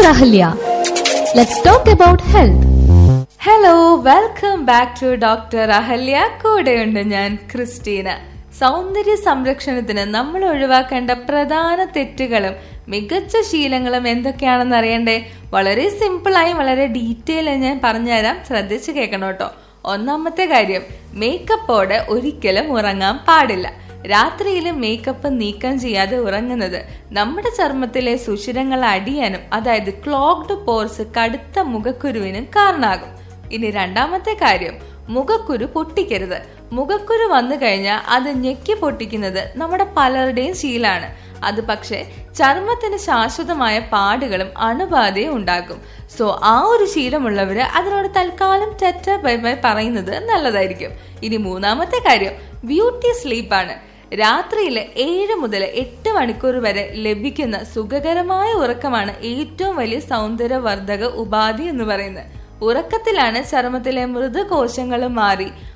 Dr. Ahalya. Let's talk about health. Hello welcome back to doctor Ahalya കൂടെയുണ്ട് ഞാൻ Christina സൗന്ദര്യ സംരക്ഷണത്തിന് നമ്മൾ ഒഴിവാക്കേണ്ട പ്രധാന തെറ്റുകളും മികച്ച ശീലങ്ങളും എന്തൊക്കെയാണെന്ന് അറിയണ്ടേ വളരെ സിമ്പിളായി വളരെ ഡീറ്റെയിൽ ഞാൻ പറഞ്ഞുതരാം ശ്രദ്ധിച്ച് കേൾക്കണം കേട്ടോ ഒന്നാമത്തെ കാര്യം മേക്കപ്പോടെ ഒരിക്കലും ഉറങ്ങാൻ പാടില്ല രാത്രിയിൽ മേക്കപ്പ് നീക്കം ചെയ്യാതെ ഉറങ്ങുന്നത് നമ്മുടെ ചർമ്മത്തിലെ സുഷിരങ്ങൾ അടിയാനും അതായത് ക്ലോഗ്ഡ് പോർസ് കടുത്ത മുഖക്കുരുവിനും കാരണമാകും ഇനി രണ്ടാമത്തെ കാര്യം മുഖക്കുരു പൊട്ടിക്കരുത് മുഖക്കുരു വന്നു കഴിഞ്ഞാൽ അത് ഞെക്കി പൊട്ടിക്കുന്നത് നമ്മുടെ പലരുടെയും ശീലാണ് അത് പക്ഷേ ചർമ്മത്തിന് ശാശ്വതമായ പാടുകളും അണുബാധയും ഉണ്ടാക്കും സോ ആ ഒരു ശീലമുള്ളവര് അതിനോട് തൽക്കാലം ടെറ്റ ബൈ ബൈ പറയുന്നത് നല്ലതായിരിക്കും ഇനി മൂന്നാമത്തെ കാര്യം ബ്യൂട്ടി സ്ലീപ്പാണ് രാത്രിയിൽ ഏഴ് മുതൽ എട്ട് മണിക്കൂർ വരെ ലഭിക്കുന്ന സുഖകരമായ ഉറക്കമാണ് ഏറ്റവും വലിയ സൗന്ദര്യവർദ്ധക ഉപാധി എന്ന് പറയുന്നത് ഉറക്കത്തിലാണ് ചർമ്മത്തിലെ മൃദുകോശങ്ങൾ മാറി